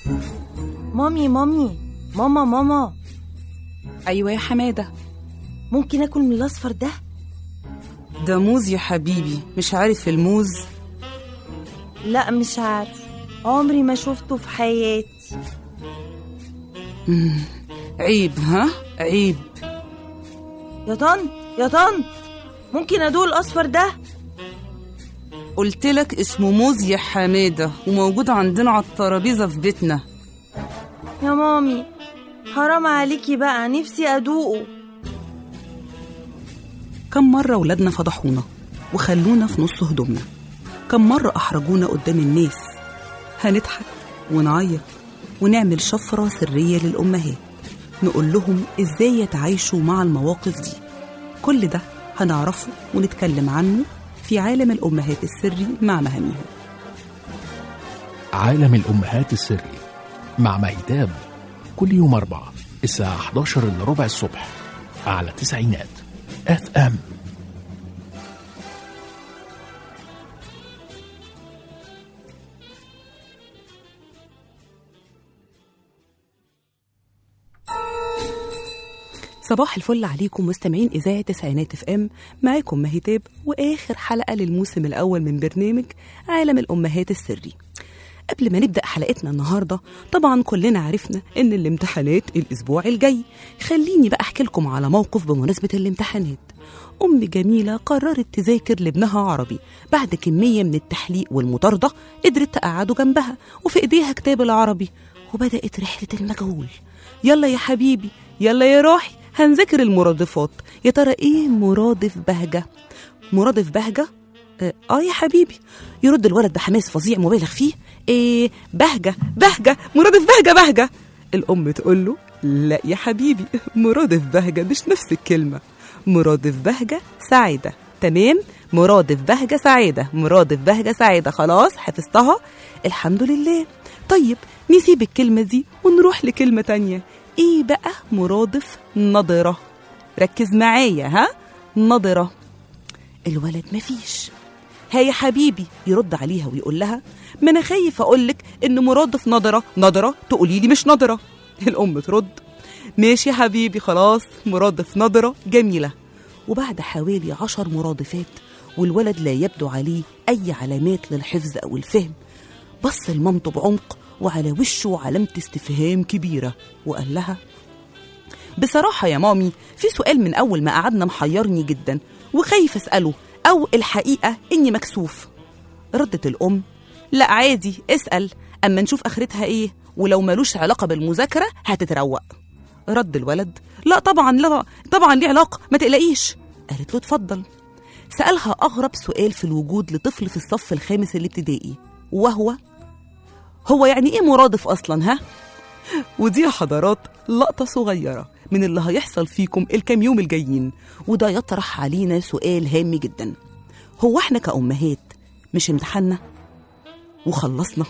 مامي مامي ماما ماما أيوة يا حمادة ممكن اكل من الاصفر ده ده موز يا حبيبي مش عارف الموز لا مش عارف عمري ما شفته في حياتي عيب ها عيب يا طنط يا طنط ممكن ادوق الاصفر ده قلت لك اسمه موز يا حمادة وموجود عندنا على الترابيزة في بيتنا يا مامي حرام عليكي بقى نفسي ادوقه كم مرة ولادنا فضحونا وخلونا في نص هدومنا كم مرة أحرجونا قدام الناس هنضحك ونعيط ونعمل شفرة سرية للأمهات نقول لهم إزاي يتعايشوا مع المواقف دي كل ده هنعرفه ونتكلم عنه في عالم الأمهات السري مع مهامهم عالم الأمهات السري مع مهتاب كل يوم أربعة الساعة 11 إلا ربع الصبح على تسعينات اف ام صباح الفل عليكم مستمعين إذاعة تسعينات اف ام معاكم مهتاب وآخر حلقة للموسم الأول من برنامج عالم الأمهات السري قبل ما نبدأ حلقتنا النهاردة طبعا كلنا عرفنا إن الامتحانات الأسبوع الجاي خليني بقى أحكي لكم على موقف بمناسبة الامتحانات أم جميلة قررت تذاكر لابنها عربي بعد كمية من التحليق والمطاردة قدرت تقعده جنبها وفي إيديها كتاب العربي وبدأت رحلة المجهول يلا يا حبيبي يلا يا روحي هنذاكر المرادفات يا ترى ايه مرادف بهجة مرادف بهجة اه آه يا حبيبي يرد الولد بحماس فظيع مبالغ فيه ايه بهجة بهجة مرادف بهجة بهجة الأم تقول له لا يا حبيبي مرادف بهجة مش نفس الكلمة مرادف بهجة سعيدة تمام مرادف بهجة سعيدة مرادف بهجة سعيدة خلاص حفظتها الحمد لله طيب نسيب الكلمة دي ونروح لكلمة تانية ايه بقى مرادف نضرة ركز معايا ها نضرة الولد مفيش ها يا حبيبي يرد عليها ويقول لها ما انا خايف اقولك ان مرادف نضرة نضرة تقولي لي مش نضرة الام ترد ماشي يا حبيبي خلاص مرادف نضرة جميلة وبعد حوالي عشر مرادفات والولد لا يبدو عليه أي علامات للحفظ أو الفهم بص لمامته بعمق وعلى وشه علامة استفهام كبيرة وقال لها بصراحة يا مامي في سؤال من أول ما قعدنا محيرني جدا وخايف أسأله أو الحقيقة إني مكسوف ردت الأم لا عادي اسأل أما نشوف آخرتها إيه ولو ملوش علاقة بالمذاكرة هتتروق رد الولد لا طبعا لا طبعا ليه علاقة ما تقلقيش قالت له اتفضل سألها أغرب سؤال في الوجود لطفل في الصف الخامس الابتدائي وهو هو يعني ايه مرادف اصلا ها ودي يا حضرات لقطة صغيرة من اللي هيحصل فيكم الكام يوم الجايين وده يطرح علينا سؤال هام جدا هو احنا كأمهات مش امتحنا وخلصنا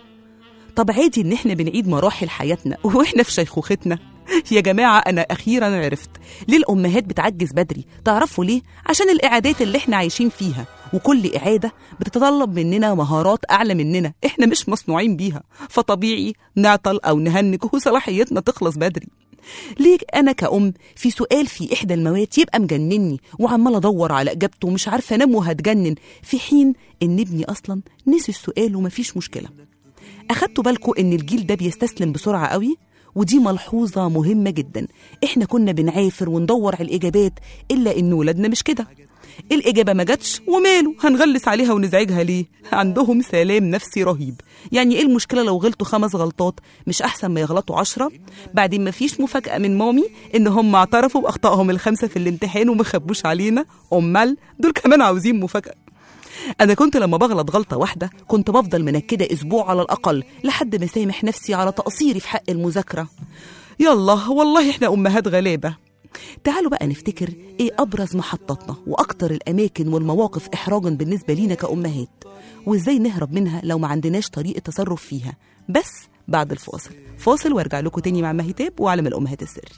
طب عادي ان احنا بنعيد مراحل حياتنا واحنا في شيخوختنا يا جماعة أنا أخيرا عرفت ليه الأمهات بتعجز بدري تعرفوا ليه؟ عشان الإعادات اللي احنا عايشين فيها وكل إعادة بتتطلب مننا مهارات أعلى مننا احنا مش مصنوعين بيها فطبيعي نعطل أو نهنج وصلاحيتنا تخلص بدري ليه أنا كأم في سؤال في إحدى المواد يبقى مجنني وعمال أدور على إجابته ومش عارفة أنام وهتجنن في حين إن ابني أصلا نسي السؤال ومفيش مشكلة أخدتوا بالكم إن الجيل ده بيستسلم بسرعة قوي ودي ملحوظة مهمة جدا احنا كنا بنعافر وندور على الإجابات إلا إن ولادنا مش كده الإجابة ما جاتش وماله هنغلس عليها ونزعجها ليه عندهم سلام نفسي رهيب يعني إيه المشكلة لو غلطوا خمس غلطات مش أحسن ما يغلطوا عشرة بعدين ما فيش مفاجأة من مامي إن هم اعترفوا بأخطائهم الخمسة في الامتحان وما خبوش علينا أمال دول كمان عاوزين مفاجأة أنا كنت لما بغلط غلطة واحدة كنت بفضل منكدة أسبوع على الأقل لحد ما سامح نفسي على تقصيري في حق المذاكرة يلا والله إحنا أمهات غلابة تعالوا بقى نفتكر إيه أبرز محطاتنا وأكتر الأماكن والمواقف إحراجا بالنسبة لينا كأمهات وإزاي نهرب منها لو ما عندناش طريقة تصرف فيها بس بعد الفاصل فاصل وارجع لكم تاني مع مهتاب وعالم الأمهات السري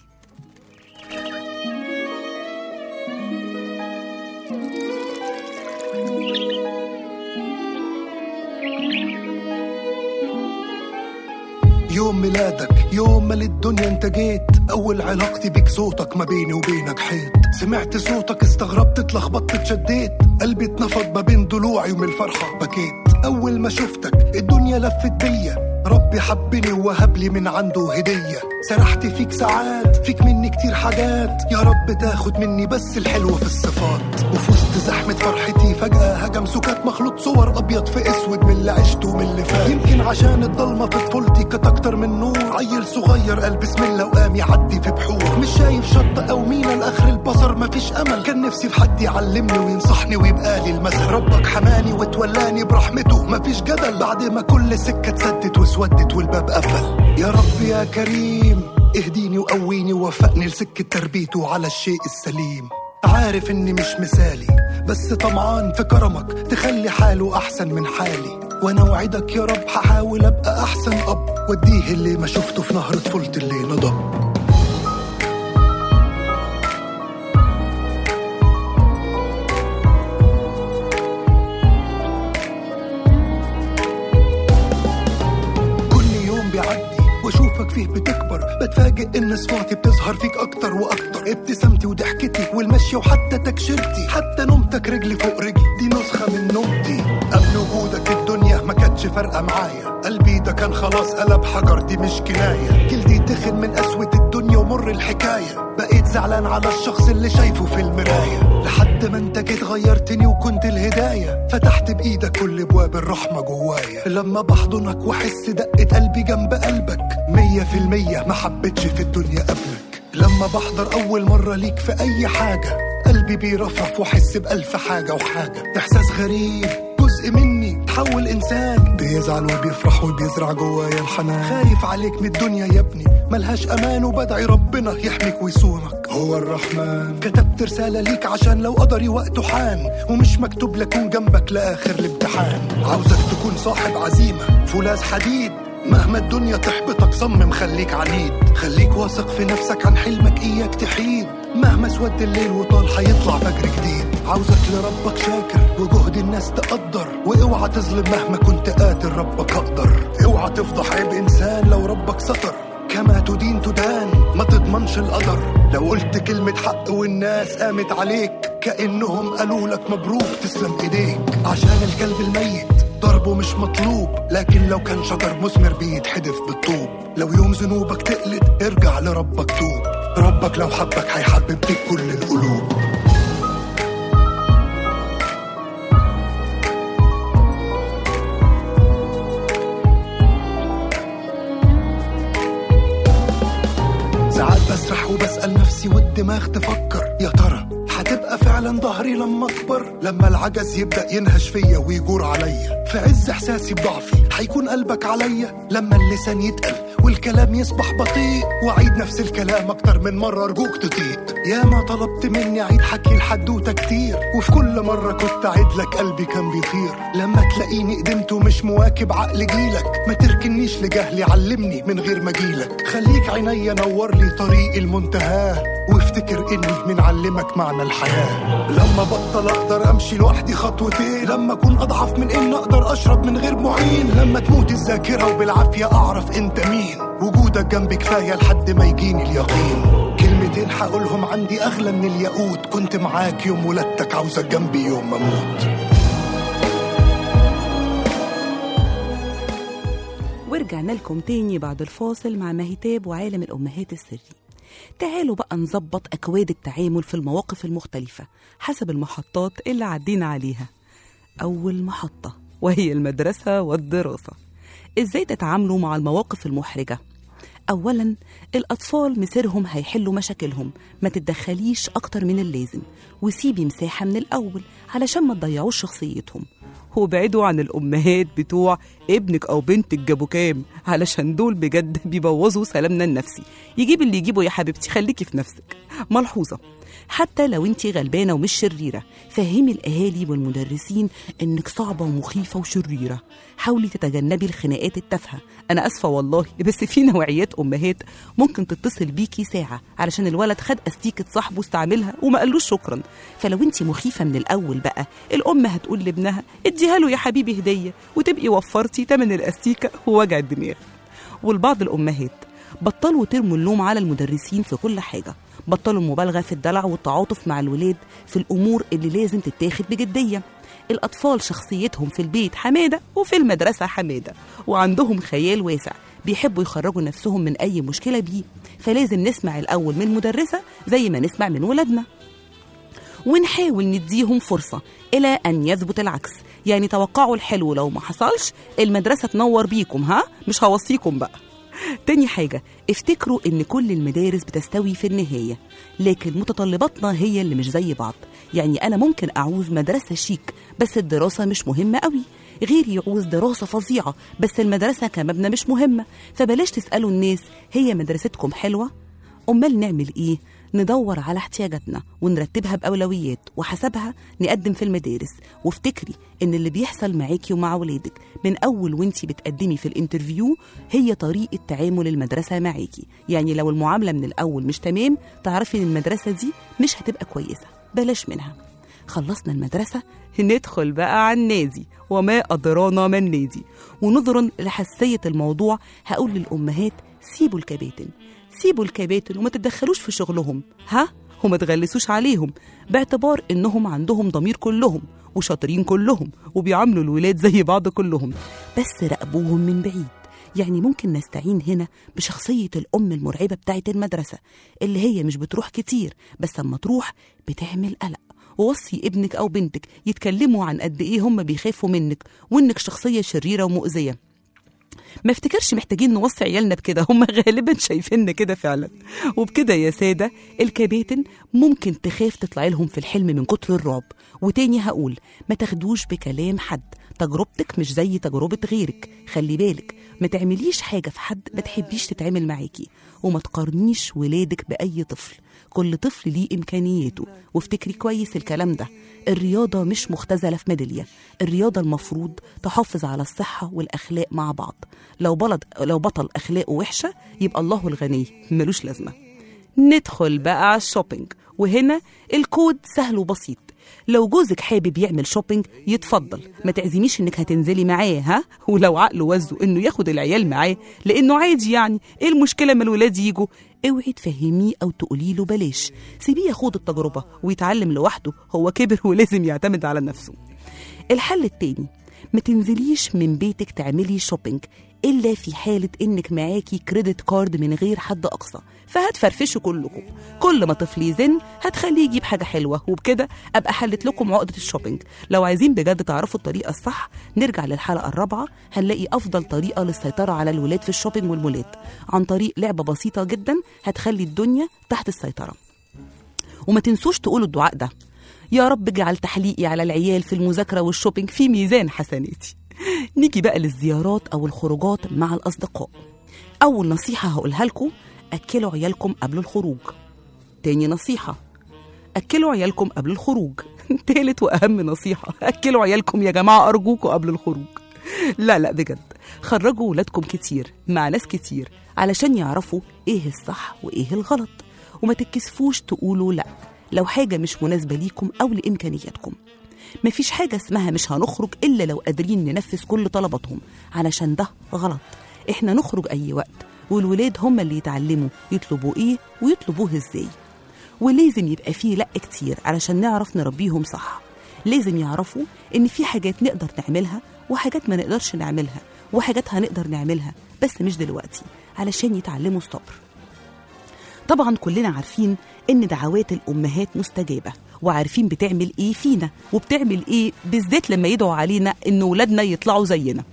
يوم ميلادك يوم ما للدنيا انت جيت اول علاقتي بيك صوتك ما بيني وبينك حيط سمعت صوتك استغربت اتلخبطت اتشديت قلبي اتنفض ما بين ضلوعي ومن الفرحة بكيت اول ما شفتك الدنيا لفت بيا ربي حبني ووهب لي من عنده هدية سرحت فيك ساعات فيك مني كتير حاجات يا رب تاخد مني بس الحلوة في الصفات وفي وسط زحمة فرحتي فجأة هجم سكات مخلوط صور أبيض في أسود من اللي عشته ومن اللي فات يمكن عشان الضلمة في طفولتي كانت أكتر من نور عيل صغير قال بسم الله وقام يعدي في بحور مش شايف شط أو مينا لآخر البصر مفيش أمل كان نفسي في حد يعلمني وينصحني ويبقى لي المثل ربك حماني وتولاني برحمته مفيش جدل بعد ما كل سكة اتسدت واسودت والباب قفل يا رب يا كريم اهديني وقويني ووفقني لسكة تربيته على الشيء السليم عارف اني مش مثالي بس طمعان في كرمك تخلي حاله احسن من حالي وانا وعدك يا رب هحاول ابقى احسن اب واديه اللي ما شفته في نهر طفولتي اللي نضب كل يوم بيعدي واشوفك فيه بتكبر بتفاجئ ان صفاتي بتظهر فيك اكتر واكتر ابتسامتي وضحكتي والمشي وحتى تكشيرتي حتى نومتك رجلي فوق رجلي دي نسخه من نومتي قبل وجودك الدنيا ما كانتش فارقه معايا قلبي ده كان خلاص قلب حجر دي مش كنايه جلدي تخن من قسوه الدنيا ومر الحكايه بقيت زعلان على الشخص اللي شايفه في المرايه لحد ما انت جيت غيرتني وكنت الهدايه فتحت بايدك كل ابواب الرحمه جوايا لما بحضنك واحس دقه قلبي جنب قلبك مية في المية ما حبيتش في الدنيا قبلك لما بحضر اول مره ليك في اي حاجه قلبي بيرفرف واحس بالف حاجه وحاجه احساس غريب جزء مني تحول انسان بيزعل وبيفرح وبيزرع جوايا الحنان خايف عليك من الدنيا يا ابني ملهاش امان وبدعي ربنا يحميك ويصونك هو الرحمن كتبت رساله ليك عشان لو قدري وقته حان ومش مكتوب لكون جنبك لاخر الامتحان عاوزك تكون صاحب عزيمه فولاذ حديد مهما الدنيا تحبطك صمم خليك عنيد خليك واثق في نفسك عن حلمك اياك تحيد مهما سود الليل وطال حيطلع فجر جديد عاوزك لربك شاكر وجهد الناس تقدر واوعى تظلم مهما كنت قاتل ربك اقدر اوعى تفضح عيب انسان لو ربك ستر كما تدين تدان ما تضمنش القدر لو قلت كلمة حق والناس قامت عليك كأنهم قالوا لك مبروك تسلم ايديك عشان الكلب الميت ضربه مش مطلوب لكن لو كان شجر مثمر بيتحدف بالطوب لو يوم ذنوبك تقلد ارجع لربك توب ربك لو حبك هيحبب فيك كل القلوب ساعات بسرح وبسأل نفسي والدماغ تفكر يا ترى هتبقى فعلا ظهري لما اكبر لما العجز يبدا ينهش فيا ويجور عليا في عز احساسي بضعفي هيكون قلبك عليا لما اللسان يتقل والكلام يصبح بطيء واعيد نفس الكلام اكتر من مره ارجوك تطيق يا ما طلبت مني اعيد حكي الحدوته كتير وفي كل مره كنت اعيد لك قلبي كان بيطير لما تلاقيني قدمت ومش مواكب عقل جيلك ما تركنيش لجهلي علمني من غير ما جيلك خليك عينيا نور لي طريق المنتهى وافتكر اني من علمك معنى الحياه لما بطل اقدر امشي لوحدي خطوتين لما اكون اضعف من ان اقدر اشرب من غير معين لما تموت الذاكره وبالعافيه اعرف انت مين وجودك جنبي كفايه لحد ما يجيني اليقين كلمتين هقولهم عندي اغلى من الياقوت كنت معاك يوم ولادتك عاوزك جنبي يوم ما اموت ورجعنا لكم تاني بعد الفاصل مع مهتاب وعالم الأمهات السري تعالوا بقى نظبط أكواد التعامل في المواقف المختلفة حسب المحطات اللي عدينا عليها أول محطة وهي المدرسة والدراسة إزاي تتعاملوا مع المواقف المحرجة أولا الأطفال مصيرهم هيحلوا مشاكلهم ما تتدخليش أكتر من اللازم وسيبي مساحة من الأول علشان ما تضيعوش شخصيتهم وابعدوا عن الأمهات بتوع ابنك أو بنتك جابوا كام علشان دول بجد بيبوظوا سلامنا النفسي يجيب اللي يجيبه يا حبيبتي خليكي في نفسك ملحوظة حتى لو انتي غلبانة ومش شريرة فهمي الأهالي والمدرسين إنك صعبة ومخيفة وشريرة حاولي تتجنبي الخناقات التافهة أنا أسفة والله بس في نوعيات أمهات ممكن تتصل بيكي ساعة علشان الولد خد أستيكة صاحبه استعملها وما قالوش شكرا فلو انتي مخيفة من الأول بقى الأم هتقول لابنها اديها له يا حبيبي هدية وتبقي وفرتي تمن الأستيكة ووجع الدماغ ولبعض الأمهات بطلوا ترموا اللوم على المدرسين في كل حاجة بطلوا المبالغة في الدلع والتعاطف مع الولاد في الأمور اللي لازم تتاخد بجدية الأطفال شخصيتهم في البيت حمادة وفي المدرسة حمادة وعندهم خيال واسع بيحبوا يخرجوا نفسهم من أي مشكلة بيه فلازم نسمع الأول من المدرسة زي ما نسمع من ولادنا ونحاول نديهم فرصة إلى أن يثبت العكس يعني توقعوا الحلو لو ما حصلش المدرسة تنور بيكم ها مش هوصيكم بقى تاني حاجة افتكروا ان كل المدارس بتستوي في النهاية لكن متطلباتنا هي اللي مش زي بعض يعني انا ممكن اعوز مدرسة شيك بس الدراسة مش مهمة قوي غيري يعوز دراسة فظيعة بس المدرسة كمبنى مش مهمة فبلاش تسألوا الناس هي مدرستكم حلوة أمال نعمل إيه؟ ندور على احتياجاتنا ونرتبها بأولويات وحسبها نقدم في المدارس وافتكري إن اللي بيحصل معاكي ومع ولادك من أول وانتي بتقدمي في الانترفيو هي طريقة تعامل المدرسة معاكي يعني لو المعاملة من الأول مش تمام تعرفي إن المدرسة دي مش هتبقى كويسة بلاش منها خلصنا المدرسة ندخل بقى على النادي وما أدرانا ما النادي ونظرا لحساسية الموضوع هقول للأمهات سيبوا الكباتن سيبوا الكباتن وما تتدخلوش في شغلهم ها وما تغلسوش عليهم باعتبار إنهم عندهم ضمير كلهم وشاطرين كلهم وبيعاملوا الولاد زي بعض كلهم بس راقبوهم من بعيد يعني ممكن نستعين هنا بشخصية الأم المرعبة بتاعت المدرسة اللي هي مش بتروح كتير بس أما تروح بتعمل قلق ووصي ابنك أو بنتك يتكلموا عن قد إيه هم بيخافوا منك وإنك شخصية شريرة ومؤذية ما افتكرش محتاجين نوصي عيالنا بكده هم غالبا شايفيننا كده فعلا وبكده يا سادة الكباتن ممكن تخاف تطلع لهم في الحلم من كتر الرعب وتاني هقول ما تاخدوش بكلام حد تجربتك مش زي تجربة غيرك خلي بالك ما تعمليش حاجة في حد ما تحبيش تتعمل معاكي وما تقارنيش ولادك بأي طفل كل طفل ليه إمكانياته وافتكري كويس الكلام ده الرياضة مش مختزلة في ميدالية الرياضة المفروض تحافظ على الصحة والأخلاق مع بعض لو بلد لو بطل أخلاقه وحشة يبقى الله الغني ملوش لازمة ندخل بقى على الشوبينج وهنا الكود سهل وبسيط لو جوزك حابب يعمل شوبينج يتفضل ما تعزميش انك هتنزلي معاه ها ولو عقله وزه انه ياخد العيال معاه لانه عادي يعني ايه المشكله ما الولاد يجوا اوعي تفهميه او تقولي له بلاش سيبيه ياخد التجربه ويتعلم لوحده هو كبر ولازم يعتمد على نفسه الحل التاني ما تنزليش من بيتك تعملي شوبينج إلا في حالة إنك معاكي كريدت كارد من غير حد أقصى فهتفرفشوا كلكم كل ما طفل يزن هتخليه يجيب حاجة حلوة وبكده أبقى حلت لكم عقدة الشوبينج لو عايزين بجد تعرفوا الطريقة الصح نرجع للحلقة الرابعة هنلاقي أفضل طريقة للسيطرة على الولاد في الشوبينج والمولات عن طريق لعبة بسيطة جدا هتخلي الدنيا تحت السيطرة وما تنسوش تقولوا الدعاء ده يا رب اجعل تحليقي على العيال في المذاكرة والشوبينج في ميزان حسناتي نيجي بقى للزيارات أو الخروجات مع الأصدقاء أول نصيحة هقولها لكم أكلوا عيالكم قبل الخروج تاني نصيحة أكلوا عيالكم قبل الخروج تالت وأهم نصيحة أكلوا عيالكم يا جماعة أرجوكوا قبل الخروج لا لا بجد خرجوا ولادكم كتير مع ناس كتير علشان يعرفوا إيه الصح وإيه الغلط وما تتكسفوش تقولوا لأ لو حاجة مش مناسبة ليكم أو لإمكانياتكم مفيش حاجة اسمها مش هنخرج إلا لو قادرين ننفذ كل طلباتهم علشان ده غلط إحنا نخرج أي وقت والولاد هم اللي يتعلموا يطلبوا إيه ويطلبوه إزاي ولازم يبقى فيه لأ كتير علشان نعرف نربيهم صح لازم يعرفوا إن في حاجات نقدر نعملها وحاجات ما نقدرش نعملها وحاجات هنقدر نعملها بس مش دلوقتي علشان يتعلموا الصبر طبعا كلنا عارفين ان دعوات الامهات مستجابه وعارفين بتعمل ايه فينا وبتعمل ايه بالذات لما يدعوا علينا ان ولادنا يطلعوا زينا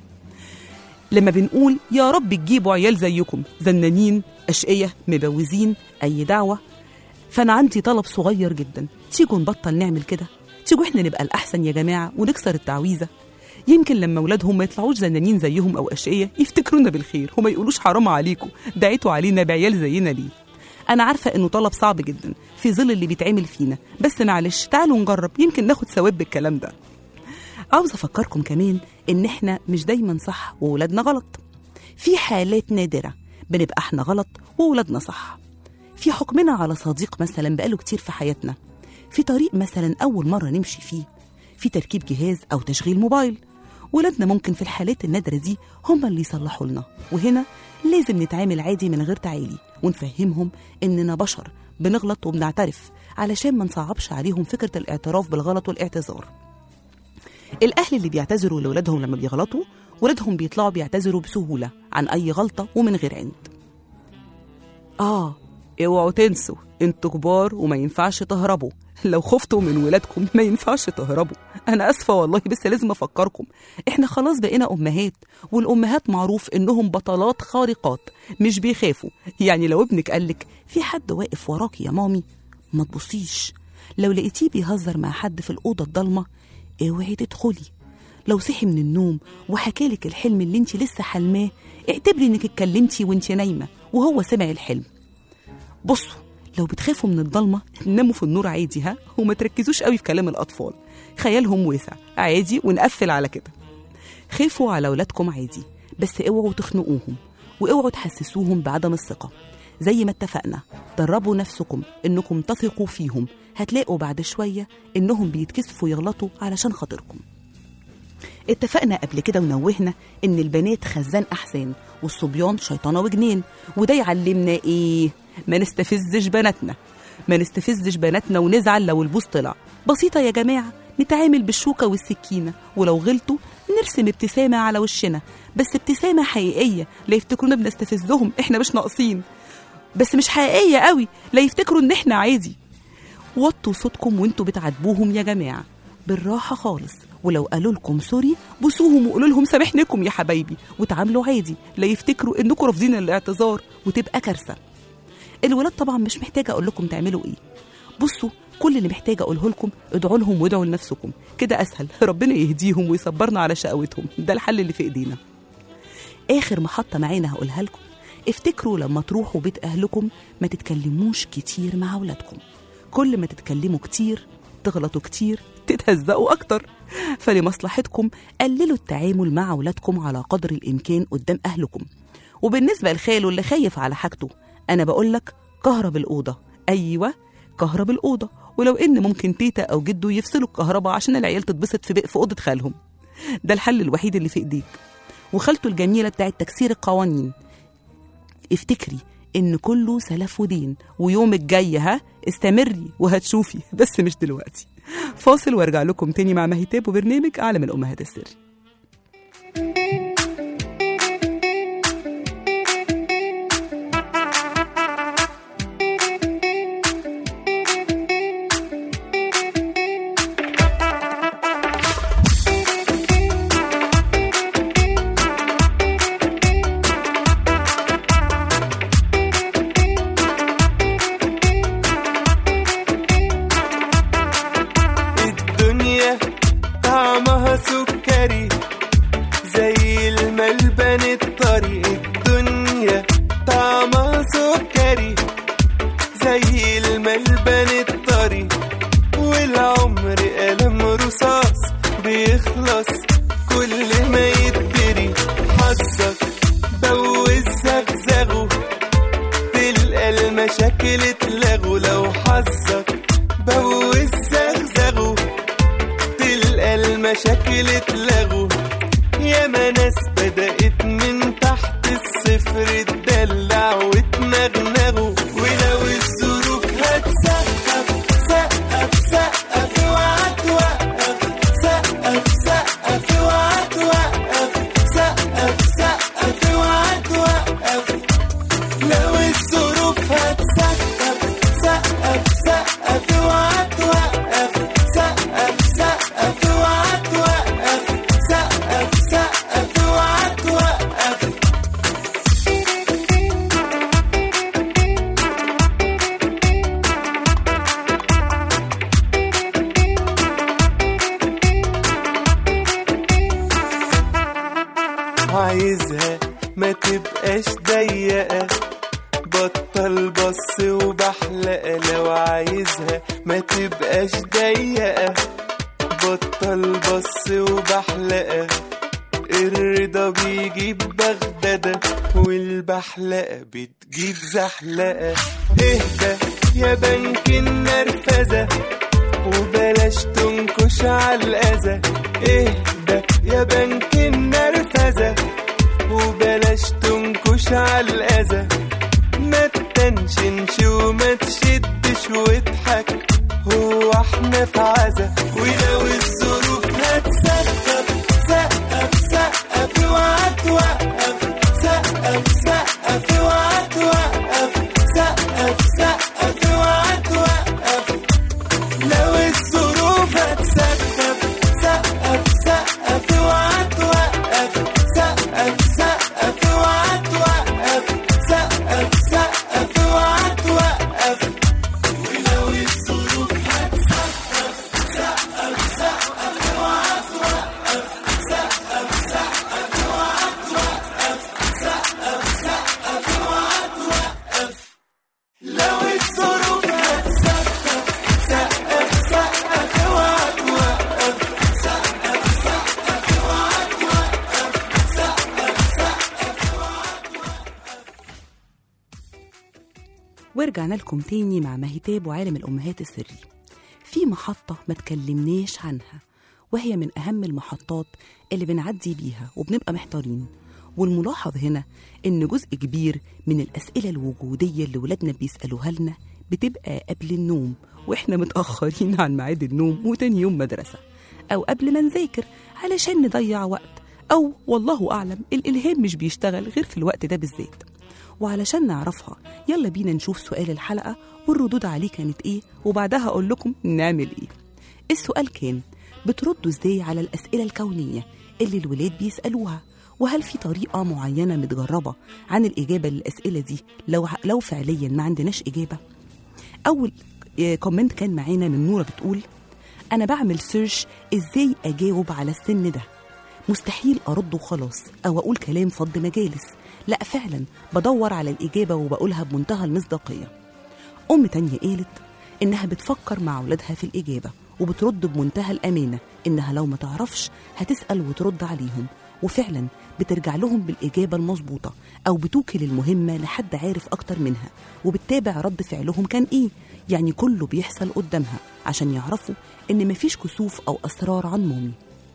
لما بنقول يا رب تجيبوا عيال زيكم زنانين اشقيه مبوزين اي دعوه فانا عندي طلب صغير جدا تيجوا نبطل نعمل كده تيجوا احنا نبقى الاحسن يا جماعه ونكسر التعويذه يمكن لما ولادهم ما يطلعوش زنانين زيهم او اشقيه يفتكرونا بالخير وما يقولوش حرام عليكم دعيتوا علينا بعيال زينا ليه انا عارفه انه طلب صعب جدا في ظل اللي بيتعمل فينا بس معلش تعالوا نجرب يمكن ناخد ثواب بالكلام ده عاوز افكركم كمان ان احنا مش دايما صح وولادنا غلط في حالات نادره بنبقى احنا غلط وولادنا صح في حكمنا على صديق مثلا بقاله كتير في حياتنا في طريق مثلا اول مره نمشي فيه في تركيب جهاز او تشغيل موبايل ولادنا ممكن في الحالات النادرة دي هم اللي يصلحوا لنا وهنا لازم نتعامل عادي من غير تعالي ونفهمهم إننا بشر بنغلط وبنعترف علشان ما نصعبش عليهم فكرة الاعتراف بالغلط والاعتذار الأهل اللي بيعتذروا لولادهم لما بيغلطوا ولادهم بيطلعوا بيعتذروا بسهولة عن أي غلطة ومن غير عند آه اوعوا تنسوا انتوا كبار وما ينفعش تهربوا لو خفتوا من ولادكم ما ينفعش تهربوا انا اسفه والله بس لازم افكركم احنا خلاص بقينا امهات والامهات معروف انهم بطلات خارقات مش بيخافوا يعني لو ابنك قالك في حد واقف وراك يا مامي ما تبصيش لو لقيتيه بيهزر مع حد في الاوضه الضلمه اوعي تدخلي لو صحي من النوم وحكالك الحلم اللي انت لسه حلماه اعتبري انك اتكلمتي وانت نايمه وهو سمع الحلم بصوا لو بتخافوا من الضلمه ناموا في النور عادي ها وما تركزوش قوي في كلام الاطفال خيالهم واسع عادي ونقفل على كده خافوا على اولادكم عادي بس اوعوا تخنقوهم واوعوا تحسسوهم بعدم الثقه زي ما اتفقنا دربوا نفسكم انكم تثقوا فيهم هتلاقوا بعد شويه انهم بيتكسفوا يغلطوا علشان خاطركم اتفقنا قبل كده ونوهنا ان البنات خزان احزان والصبيان شيطانه وجنين وده يعلمنا ايه ما نستفزش بناتنا ما نستفزش بناتنا ونزعل لو البوس طلع بسيطه يا جماعه نتعامل بالشوكه والسكينه ولو غلطوا نرسم ابتسامه على وشنا بس ابتسامه حقيقيه لا يفتكرونا بنستفزهم احنا مش ناقصين بس مش حقيقيه قوي لا يفتكروا ان احنا عادي وطوا صوتكم وانتوا بتعاتبوهم يا جماعه بالراحه خالص ولو قالوا لكم سوري بوسوهم وقولوا لهم سامحنكم يا حبايبي وتعاملوا عادي لا يفتكروا انكم رافضين الاعتذار وتبقى كارثه الولاد طبعا مش محتاجه اقول لكم تعملوا ايه بصوا كل اللي محتاجه اقوله لكم ادعوا لهم وادعوا لنفسكم كده اسهل ربنا يهديهم ويصبرنا على شقاوتهم ده الحل اللي في ايدينا اخر محطه معانا هقولها لكم افتكروا لما تروحوا بيت اهلكم ما تتكلموش كتير مع اولادكم كل ما تتكلموا كتير تغلطوا كتير تتهزقوا اكتر فلمصلحتكم قللوا التعامل مع اولادكم على قدر الامكان قدام اهلكم وبالنسبه لخاله اللي خايف على حاجته انا بقول لك كهرب الاوضه ايوه كهرب الاوضه ولو ان ممكن تيتا او جده يفصلوا الكهرباء عشان العيال تتبسط في في اوضه خالهم ده الحل الوحيد اللي في ايديك وخالته الجميله بتاعت تكسير القوانين افتكري ان كله سلف ودين ويومك جاي ها استمري وهتشوفي بس مش دلوقتي فاصل وارجع لكم تاني مع مهتاب وبرنامج عالم الامهات السري الدنيا طعمها سكري زي الملبن الطري الدنيا طعمها سكري زي الملبن الطري والعمر قلم رصاص بيخلص كل ما يتدري حظك بوز زغزغه تلقى المشاكل اتلغوا لو حظك بوز زغزغه تلقى المشاكل اتلغوا ياما ناس بدأت من تحت الصفر تدلع وتنغنغوا ولو الظروف هتسقف سقف سقف اوعى توقف سقف سقف اوعى توقف سقف سقف اوعى توقف لو الظروف هتسقف سقف سقف اوعى توقف سقف سقف اوعى توقف سقف سقف اوعى توقف عايزها ما تبقاش ضيقة بطل بص وبحلقة لو عايزها ما تبقاش ضيقة بطل بص وبحلقة الرضا بيجيب بغدادة والبحلقة بتجيب زحلقة اهدى يا بنك النرفزة وبلاش تنكش على الأذى اهدى يا بنك النرفزة وبلاش تنكش على الأذى ما تتنشنش وما تشدش واضحك هو احنا في عزا ولو الظروف هتسقف سقف سقف اوعى توقف سقف سقف اوعى توقف سقف سقف اوعى توقف لو الظروف هتسقف سقف سقف اوعى توقف سقف سقف اوعى توقف سقف سقف اوعى توقف ولو الظروف هتسقف سقف سقف اوعى توقف سقف سقف اوعى توقف سقف سقف اوعى توقف لو الظروف هتسقف سقف سقف اوعى توقف سقف سقف اوعى توقف سقف سقف ورجعنا لكم تاني مع مهتاب وعالم الأمهات السري في محطة ما تكلمناش عنها وهي من أهم المحطات اللي بنعدي بيها وبنبقى محتارين والملاحظ هنا إن جزء كبير من الأسئلة الوجودية اللي ولادنا بيسألوها لنا بتبقى قبل النوم وإحنا متأخرين عن ميعاد النوم وتاني يوم مدرسة أو قبل ما نذاكر علشان نضيع وقت أو والله أعلم الإلهام مش بيشتغل غير في الوقت ده بالذات وعلشان نعرفها يلا بينا نشوف سؤال الحلقة والردود عليه كانت إيه وبعدها أقول لكم نعمل إيه السؤال كان بتردوا إزاي على الأسئلة الكونية اللي الولاد بيسألوها وهل في طريقة معينة متجربة عن الإجابة للأسئلة دي لو, لو فعليا ما عندناش إجابة أول آه، كومنت كان معانا من نورة بتقول أنا بعمل سيرش إزاي أجاوب على السن ده مستحيل أرد وخلاص أو أقول كلام فض مجالس لا فعلا بدور على الإجابة وبقولها بمنتهى المصداقية أم تانية قالت إنها بتفكر مع أولادها في الإجابة وبترد بمنتهى الأمانة إنها لو ما تعرفش هتسأل وترد عليهم وفعلا بترجع لهم بالإجابة المظبوطة أو بتوكل المهمة لحد عارف أكتر منها وبتتابع رد فعلهم كان إيه يعني كله بيحصل قدامها عشان يعرفوا إن مفيش كسوف أو أسرار عن مامي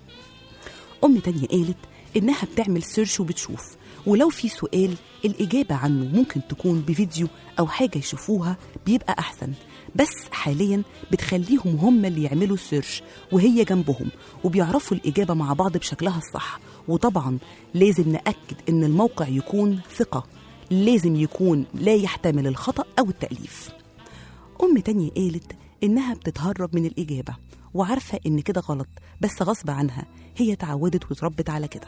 أم تانية قالت إنها بتعمل سيرش وبتشوف ولو في سؤال الإجابة عنه ممكن تكون بفيديو أو حاجة يشوفوها بيبقى أحسن بس حاليا بتخليهم هم اللي يعملوا السيرش وهي جنبهم وبيعرفوا الإجابة مع بعض بشكلها الصح وطبعا لازم نأكد إن الموقع يكون ثقة لازم يكون لا يحتمل الخطأ أو التأليف أم تانية قالت إنها بتتهرب من الإجابة وعارفة إن كده غلط بس غصب عنها هي اتعودت واتربت على كده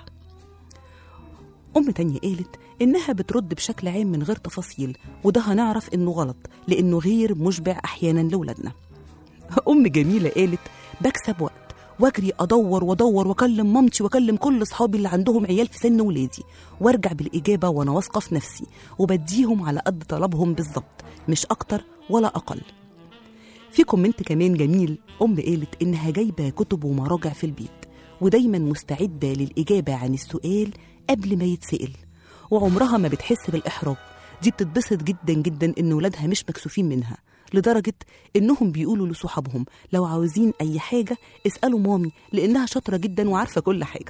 أم تانية قالت إنها بترد بشكل عام من غير تفاصيل وده هنعرف إنه غلط لأنه غير مشبع أحيانا لولادنا أم جميلة قالت بكسب وقت واجري ادور وادور واكلم مامتي واكلم كل اصحابي اللي عندهم عيال في سن ولادي وارجع بالاجابه وانا واثقه في نفسي وبديهم على قد طلبهم بالظبط مش اكتر ولا اقل في كومنت كمان جميل ام قالت انها جايبه كتب ومراجع في البيت ودايما مستعده للاجابه عن السؤال قبل ما يتسال وعمرها ما بتحس بالاحراج دي بتتبسط جدا جدا ان ولادها مش مكسوفين منها لدرجة إنهم بيقولوا لصحابهم لو عاوزين أي حاجة اسألوا مامي لأنها شاطرة جدا وعارفة كل حاجة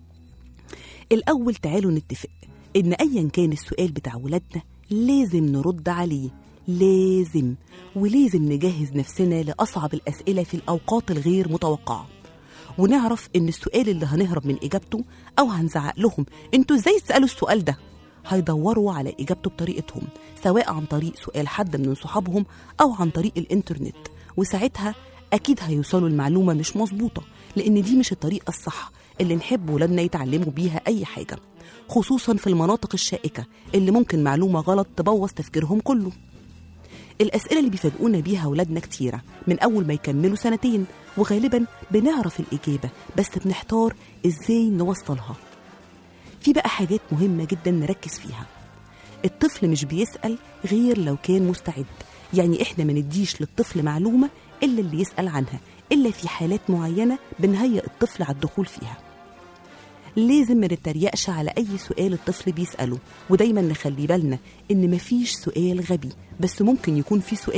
الأول تعالوا نتفق إن أيا كان السؤال بتاع ولادنا لازم نرد عليه لازم ولازم نجهز نفسنا لأصعب الأسئلة في الأوقات الغير متوقعة ونعرف إن السؤال اللي هنهرب من إجابته أو هنزعق لهم أنتوا إزاي تسألوا السؤال ده هيدوروا على إجابته بطريقتهم سواء عن طريق سؤال حد من صحابهم أو عن طريق الإنترنت وساعتها أكيد هيوصلوا المعلومة مش مظبوطة لأن دي مش الطريقة الصح اللي نحب ولادنا يتعلموا بيها أي حاجة خصوصا في المناطق الشائكة اللي ممكن معلومة غلط تبوظ تفكيرهم كله الأسئلة اللي بيفاجئونا بيها ولادنا كتيرة من أول ما يكملوا سنتين وغالبا بنعرف الإجابة بس بنحتار إزاي نوصلها في بقى حاجات مهمة جدا نركز فيها الطفل مش بيسأل غير لو كان مستعد يعني إحنا ما نديش للطفل معلومة إلا اللي يسأل عنها إلا في حالات معينة بنهيئ الطفل على الدخول فيها لازم ما نتريقش على أي سؤال الطفل بيسأله ودايما نخلي بالنا إن مفيش سؤال غبي بس ممكن يكون في سؤال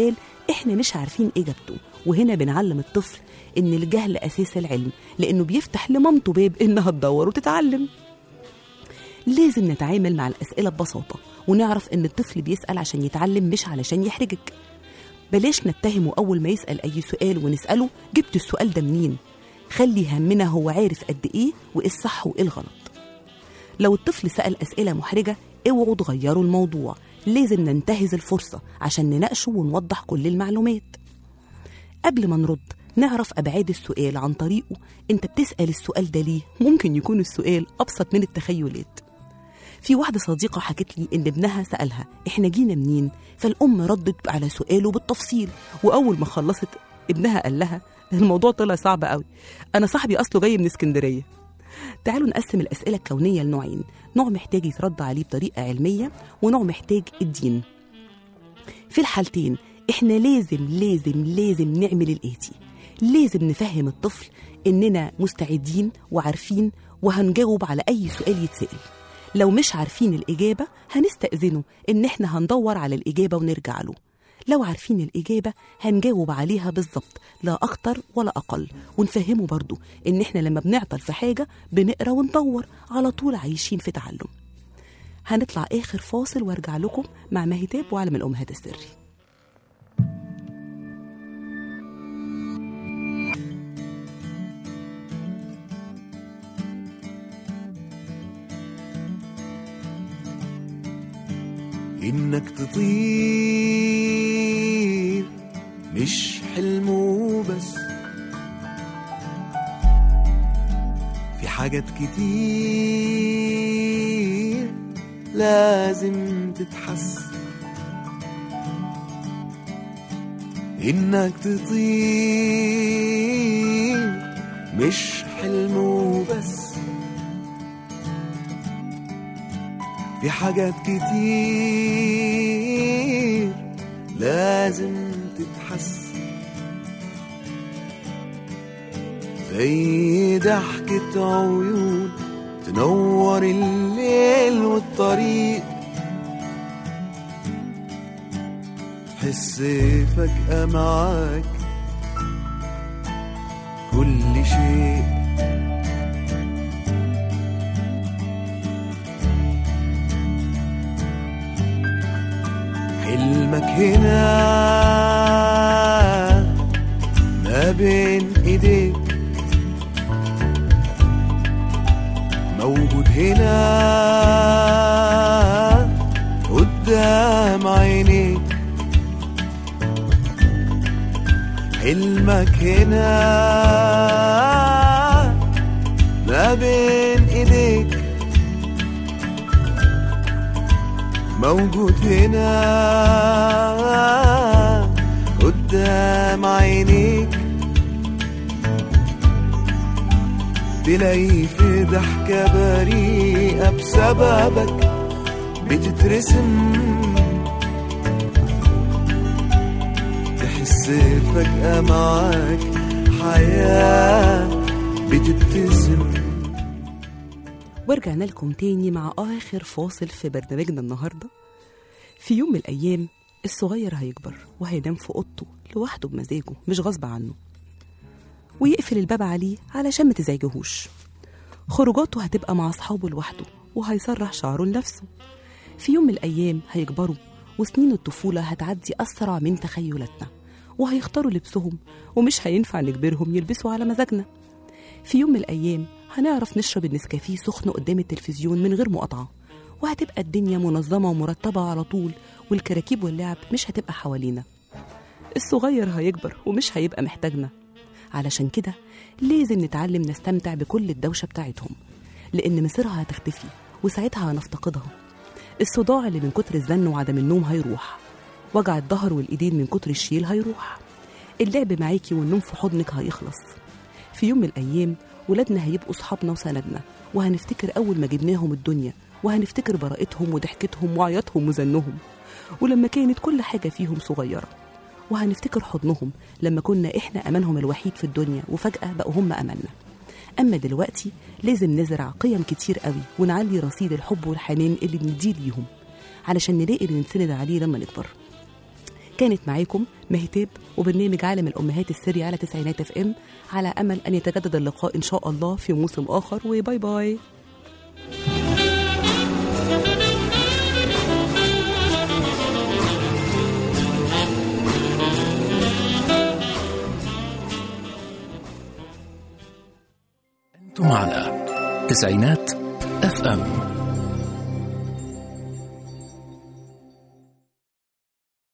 احنا مش عارفين اجابته وهنا بنعلم الطفل ان الجهل اساس العلم لانه بيفتح لمامته باب انها تدور وتتعلم لازم نتعامل مع الاسئله ببساطه ونعرف ان الطفل بيسال عشان يتعلم مش علشان يحرجك بلاش نتهمه اول ما يسال اي سؤال ونساله جبت السؤال ده منين خلي همنا هو عارف قد ايه وايه الصح وايه الغلط لو الطفل سال اسئله محرجه اوعوا تغيروا الموضوع لازم ننتهز الفرصه عشان نناقشه ونوضح كل المعلومات قبل ما نرد نعرف أبعاد السؤال عن طريقه أنت بتسأل السؤال ده ليه ممكن يكون السؤال أبسط من التخيلات في واحدة صديقة حكت لي إن ابنها سألها إحنا جينا منين فالأم ردت على سؤاله بالتفصيل وأول ما خلصت ابنها قال لها الموضوع طلع صعب قوي أنا صاحبي أصله جاي من اسكندرية تعالوا نقسم الأسئلة الكونية لنوعين نوع محتاج يترد عليه بطريقة علمية ونوع محتاج الدين في الحالتين احنا لازم لازم لازم نعمل الآتي لازم نفهم الطفل إننا مستعدين وعارفين وهنجاوب على أي سؤال يتسأل لو مش عارفين الإجابة هنستأذنه إن إحنا هندور على الإجابة ونرجع له لو عارفين الإجابة هنجاوب عليها بالظبط لا أكتر ولا أقل ونفهمه برضو إن إحنا لما بنعطل في حاجة بنقرأ وندور على طول عايشين في تعلم هنطلع آخر فاصل وارجع لكم مع مهتاب وعالم الأمهات السري إنك تطير مش حلم وبس في حاجات كتير لازم تتحس إنك تطير مش حلم وبس في حاجات كتير لازم تتحس زي ضحكة عيون تنور الليل والطريق تحس فجأة معاك كل شيء حلمك هنا ما بين ايديك موجود هنا قدام عينيك حلمك هنا ما بين ايديك موجود هنا قدام عينيك تلاقي في ضحكة بريئة بسببك بتترسم تحس فجأة معاك حياة بتبتسم ورجعنا لكم تاني مع آخر فاصل في برنامجنا النهاردة في يوم من الأيام الصغير هيكبر وهينام في أوضته لوحده بمزاجه مش غصب عنه ويقفل الباب عليه علشان ما تزعجهوش خروجاته هتبقى مع أصحابه لوحده وهيسرح شعره لنفسه في يوم من الأيام هيكبروا وسنين الطفولة هتعدي أسرع من تخيلاتنا وهيختاروا لبسهم ومش هينفع نجبرهم يلبسوا على مزاجنا في يوم من الأيام هنعرف نشرب النسكافيه سخن قدام التلفزيون من غير مقاطعة وهتبقى الدنيا منظمة ومرتبة على طول والكراكيب واللعب مش هتبقى حوالينا الصغير هيكبر ومش هيبقى محتاجنا علشان كده لازم نتعلم نستمتع بكل الدوشة بتاعتهم لأن مصيرها هتختفي وساعتها هنفتقدها الصداع اللي من كتر الزن وعدم النوم هيروح وجع الظهر والإيدين من كتر الشيل هيروح اللعب معاكي والنوم في حضنك هيخلص في يوم من الأيام ولادنا هيبقوا صحابنا وسندنا وهنفتكر أول ما جبناهم الدنيا وهنفتكر براءتهم وضحكتهم وعياطهم وزنهم ولما كانت كل حاجة فيهم صغيرة وهنفتكر حضنهم لما كنا إحنا أمانهم الوحيد في الدنيا وفجأة بقوا هم أماننا أما دلوقتي لازم نزرع قيم كتير قوي ونعلي رصيد الحب والحنان اللي بنديه ليهم علشان نلاقي اللي نسند عليه لما نكبر كانت معاكم مهتاب وبرنامج عالم الأمهات السري على تسعينات اف ام على أمل أن يتجدد اللقاء إن شاء الله في موسم آخر وباي باي أنتم على تسعينات اف ام